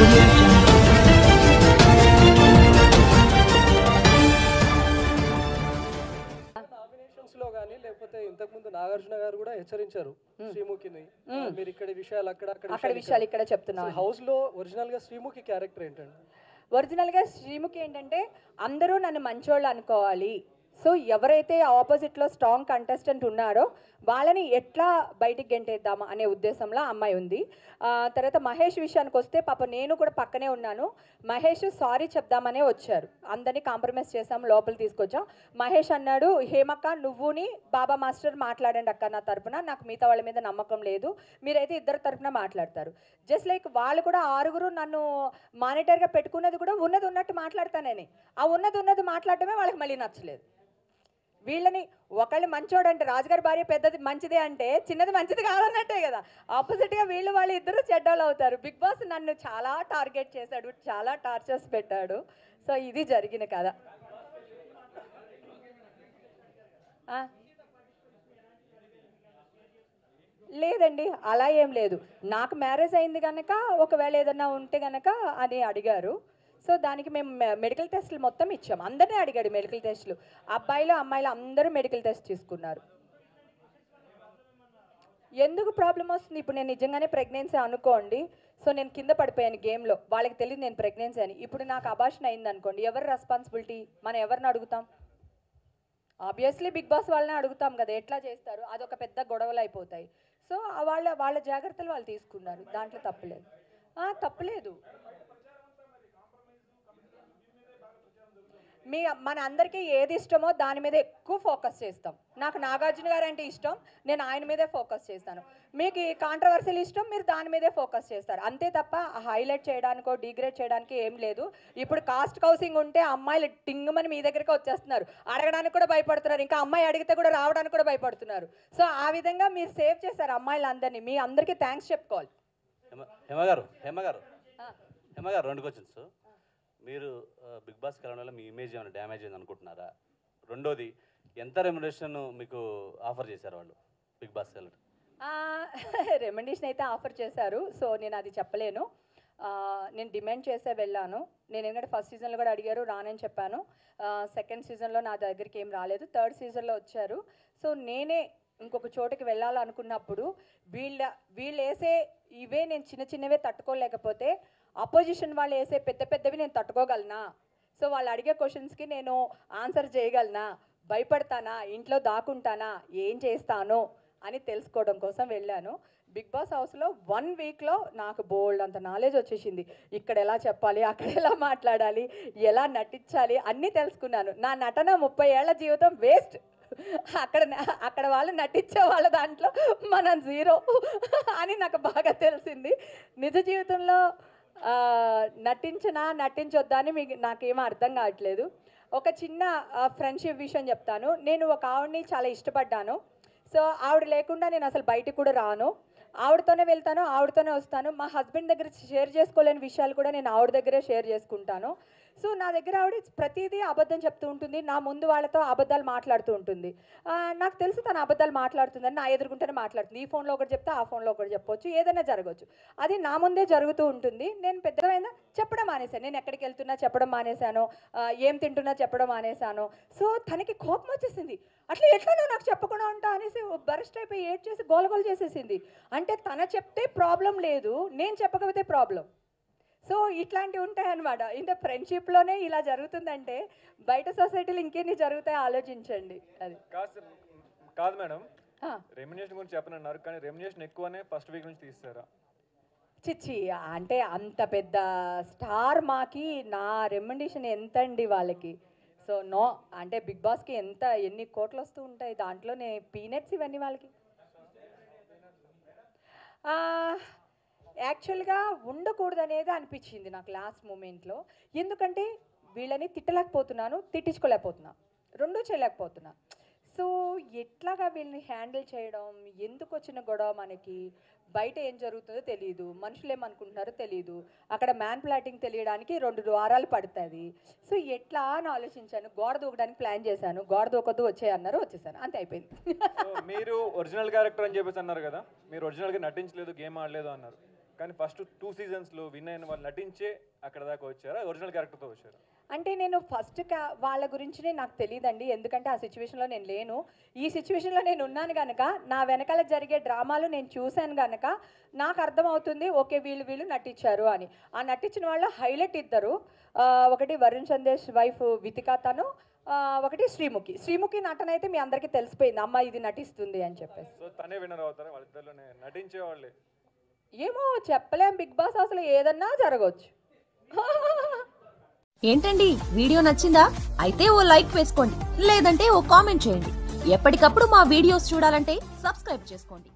audio jungle. Nominations లో కానీ లేకపోతే ఇంతకుముందు నాగార్జున గారు కూడా హెచ్చరించారు శ్రీముఖిని మీరు ఇక్కడ విషయాలు అక్కడ అక్కడ విషయాలు ఇక్కడ చెప్తున్నాను హౌస్ లో ఒరిజినల్ గా శ్రీముఖి క్యారెక్టర్ ఏంటండి ఒరిజినల్గా శ్రీముఖి ఏంటంటే అందరూ నన్ను మంచోళ్ళు అనుకోవాలి సో ఎవరైతే ఆపోజిట్లో స్ట్రాంగ్ కంటెస్టెంట్ ఉన్నారో వాళ్ళని ఎట్లా బయటికి గెంటేద్దామా అనే ఉద్దేశంలో ఆ అమ్మాయి ఉంది ఆ, తర్వాత మహేష్ విషయానికి వస్తే పాప నేను కూడా పక్కనే ఉన్నాను మహేష్ సారీ చెప్దామనే వచ్చారు అందరినీ కాంప్రమైజ్ చేసాం లోపల తీసుకొచ్చాం మహేష్ అన్నాడు హేమక్క నువ్వుని బాబా మాస్టర్ మాట్లాడండి అక్క నా తరపున నాకు మిగతా వాళ్ళ మీద నమ్మకం లేదు మీరైతే ఇద్దరు తరపున మాట్లాడతారు జస్ట్ లైక్ వాళ్ళు కూడా ఆరుగురు నన్ను మానిటర్గా పెట్టుకున్నది కూడా ఉన్నది ఉన్నట్టు మాట్లాడతానని ఆ ఉన్నది ఉన్నది మాట్లాడటమే వాళ్ళకి మళ్ళీ నచ్చలేదు వీళ్ళని ఒకళ్ళు మంచోడు అంటే రాజుగారి భార్య పెద్దది మంచిదే అంటే చిన్నది మంచిది కాదన్నట్టే కదా ఆపోజిట్గా వీళ్ళు వాళ్ళు ఇద్దరు చెడ్డోళ్ళు అవుతారు బిగ్ బాస్ నన్ను చాలా టార్గెట్ చేశాడు చాలా టార్చర్స్ పెట్టాడు సో ఇది జరిగిన కథ ఆ. లేదండి అలా ఏం లేదు నాకు మ్యారేజ్ అయింది కనుక ఒకవేళ ఏదన్నా ఉంటే కనుక అని అడిగారు సో దానికి మేము మె- మెడికల్ టెస్టులు మొత్తం ఇచ్చాం అందరినీ అడిగాడు మెడికల్ టెస్టులు అబ్బాయిలు అమ్మాయిలు అందరూ మెడికల్ టెస్ట్ తీసుకున్నారు ఎందుకు ప్రాబ్లం వస్తుంది ఇప్పుడు నేను నిజంగానే ప్రెగ్నెన్సీ అనుకోండి సో నేను కింద పడిపోయాను గేమ్లో వాళ్ళకి తెలియదు నేను ప్రెగ్నెన్సీ అని ఇప్పుడు నాకు అబాషన్ అయింది అనుకోండి ఎవరు రెస్పాన్సిబిలిటీ మనం ఎవరిని అడుగుతాం ఆబ్వియస్లీ బిగ్ బాస్ వాళ్ళని అడుగుతాం కదా ఎట్లా చేస్తారు అదొక పెద్ద గొడవలు అయిపోతాయి సో వాళ్ళ వాళ్ళ జాగ్రత్తలు వాళ్ళు తీసుకున్నారు దాంట్లో తప్పులేదు ఆ, తప్పులేదు మీ మన అందరికీ ఏది ఇష్టమో దాని మీద ఎక్కువ ఫోకస్ చేస్తాం నాకు నాగార్జున గారు అంటే ఇష్టం నేను ఆయన మీదే ఫోకస్ చేస్తాను మీకు ఈ కాంట్రవర్సీలు ఇష్టం మీరు దాని మీదే ఫోకస్ చేస్తారు అంతే తప్ప హైలైట్ చేయడానికో డిగ్రేడ్ చేయడానికి ఏం లేదు ఇప్పుడు కాస్ట్ కౌసింగ్ ఉంటే అమ్మాయిలు టింగుమని మీ దగ్గరికి వచ్చేస్తున్నారు అడగడానికి కూడా భయపడుతున్నారు ఇంకా అమ్మాయి అడిగితే కూడా రావడానికి కూడా భయపడుతున్నారు సో ఆ విధంగా మీరు సేవ్ చేశారు అమ్మాయిలందరినీ మీ అందరికీ థ్యాంక్స్ చెప్పుకోవాలి హేమ హేమ గారు హేమ గారు ఆ. హేమ గారు రెండు క్వశ్చన్స్ మీరు ఆ, బిగ్ బాస్ వెళ్ళడం వల్ల మీ ఇమేజ్ ఏమైనా డ్యామేజ్ అయింది అనుకుంటున్నారా రెండోది ఎంత రెమ్యునేషన్ మీకు ఆఫర్ చేశారు వాళ్ళు బిగ్ బాస్ వెళ్ళడం రెమండేషన్ అయితే ఆఫర్ చేశారు సో నేను అది చెప్పలేను ఆ, నేను డిమాండ్ చేసే వెళ్ళాను నేను ఎందుకంటే ఫస్ట్ సీజన్లో కూడా అడిగారు రానని చెప్పాను సెకండ్ సీజన్లో నా దగ్గరికి ఏం రాలేదు థర్డ్ సీజన్లో వచ్చారు సో నేనే ఇంకొక చోటుకి వెళ్ళాలనుకున్నప్పుడు వీళ్ళ వీళ్ళు వేసే ఇవే నేను చిన్న చిన్నవే తట్టుకోలేకపోతే అపోజిషన్ వాళ్ళు వేసే పెద్ద పెద్దవి నేను తట్టుకోగలనా సో వాళ్ళు అడిగే క్వశ్చన్స్కి నేను ఆన్సర్ చేయగలనా భయపడతానా ఇంట్లో దాక్కుంటానా ఏం చేస్తాను అని తెలుసుకోవడం కోసం వెళ్ళాను బిగ్ బాస్ హౌస్లో వన్ వీక్లో నాకు బోల్డ్ అంత నాలెడ్జ్ వచ్చేసింది ఇక్కడ ఎలా చెప్పాలి అక్కడ ఎలా మాట్లాడాలి ఎలా నటించాలి అన్నీ తెలుసుకున్నాను నా నటన ముప్పై ఏళ్ల జీవితం వేస్ట్ అక్కడ న- అక్కడ వాళ్ళు నటించే వాళ్ళ దాంట్లో మనం జీరో అని నాకు బాగా తెలిసింది నిజ జీవితంలో ఆ, నటించినా నటించొద్దా అని మీకు నాకేమీ అర్థం కావట్లేదు ఒక చిన్న ఫ్రెండ్షిప్ విషయం చెప్తాను నేను ఒక ఆవిడని చాలా ఇష్టపడ్డాను సో ఆవిడ లేకుండా నేను అసలు బయటికి కూడా రాను ఆవిడతోనే వెళ్తాను ఆవిడతోనే వస్తాను మా హస్బెండ్ దగ్గర షేర్ చేసుకోలేని విషయాలు కూడా నేను ఆవిడ దగ్గరే షేర్ చేసుకుంటాను సో నా దగ్గర ఆవిడ ప్రతిదీ అబద్ధం చెప్తూ ఉంటుంది నా ముందు వాళ్ళతో అబద్ధాలు మాట్లాడుతూ ఉంటుంది ఆ, నాకు తెలుసు తను అబద్ధాలు మాట్లాడుతుందని నా ఎదుర్కొంటేనే మాట్లాడుతుంది ఈ ఫోన్లో ఒకటి చెప్తే ఆ ఫోన్లో ఒకటి చెప్పొచ్చు ఏదైనా జరగవచ్చు అది నా ముందే జరుగుతూ ఉంటుంది నేను పెద్దమైనా చెప్పడం మానేశాను నేను ఎక్కడికి వెళ్తున్నా చెప్పడం మానేశాను ఆ, ఏం తింటున్నా చెప్పడం మానేశాను సో తనకి కోపం వచ్చేసింది అట్లా ఎట్లా నువ్వు నాకు చెప్పకుండా ఉంటావు అనేసి బరస్ట్ అయిపోయి ఏడ్ చేసి గోలగోల చేసేసింది అంటే తన చెప్తే ప్రాబ్లం లేదు నేను చెప్పకపోతే ప్రాబ్లం సో ఇట్లాంటివి ఉంటాయన్నమాట ఇంత ఫ్రెండ్షిప్లోనే ఇలా జరుగుతుందంటే బయట సొసైటీలో ఇంకెన్ని జరుగుతాయో ఆలోచించండి అది కాదు సార్, కాదు మేడం ఆ, రెమ్యునేషన్ గురించి చెప్పనన్నారు కానీ రెమ్యునేషన్ ఎక్కువనే ఫస్ట్ వీక్ నుంచి తీస్తారా చిచ్చి అంటే అంత పెద్ద స్టార్ మాకి నా రెమ్యుండేషన్ ఎంత అండి వాళ్ళకి సో నో అంటే బిగ్ బాస్కి ఎంత ఎన్ని కోట్లు వస్తూ ఉంటాయి దాంట్లోనే పీనట్స్ ఇవన్నీ వాళ్ళకి యాక్చువల్గా ఉండకూడదు అనేది అనిపించింది నాకు లాస్ట్ మూమెంట్లో ఎందుకంటే వీళ్ళని తిట్టలేకపోతున్నాను తిట్టించుకోలేకపోతున్నా రెండూ చేయలేకపోతున్నా సో ఎట్లాగా వీళ్ళని హ్యాండిల్ చేయడం ఎందుకు వచ్చిన గొడవ మనకి బయట ఏం జరుగుతుందో తెలియదు మనుషులు ఏమనుకుంటున్నారో తెలియదు అక్కడ మ్యాన్ ప్లాటింగ్ తెలియడానికి రెండు వారాలు పడుతుంది సో ఎట్లా అని ఆలోచించాను గోడ దూకడానికి ప్లాన్ చేశాను గోడ దూకొద్దు వచ్చేయన్నారు వచ్చేసాను అంతే అయిపోయింది సో మీరు ఒరిజినల్ క్యారెక్టర్ అని చెప్పేసి అన్నారు కదా మీరు ఒరిజినల్గా నటించలేదు గేమ్ ఆడలేదు అన్నారు కానీ ఫస్ట్ టూ సీజన్స్లో విన్ అయిన వాళ్ళు నటించే అక్కడ దాకా వచ్చారా ఒరిజినల్ క్యారెక్టర్తో వచ్చారు అంటే నేను ఫస్ట్ కా వాళ్ళ గురించి నాకు తెలియదండి ఎందుకంటే ఆ సిచ్యువేషన్లో నేను లేను ఈ సిచ్యువేషన్లో నేను ఉన్నాను కనుక నా వెనకాల జరిగే డ్రామాలు నేను చూశాను కనుక నాకు అర్థమవుతుంది ఓకే వీళ్ళు వీళ్ళు నటించారు అని ఆ నటించిన వాళ్ళు హైలైట్ ఇద్దరు ఆ, ఒకటి వరుణ్ సందేశ్ వైఫ్ వితిక తను ఆ, ఒకటి శ్రీముఖి శ్రీముఖి నటన అయితే మీ అందరికీ తెలిసిపోయింది అమ్మ ఇది నటిస్తుంది అని చెప్పేసి సో తనే విన్నర్ అవుతారా వాళ్ళిద్దరిలోనే నటించే వాళ్ళే ఏమో చెప్పలేం బిగ్ బాస్ అసలు ఏదన్నా జరగవచ్చు ఏంటండి వీడియో నచ్చిందా అయితే ఓ లైక్ వేసుకోండి లేదంటే ఓ కామెంట్ చేయండి ఎప్పటికప్పుడు మా వీడియోస్ చూడాలంటే సబ్స్క్రైబ్ చేసుకోండి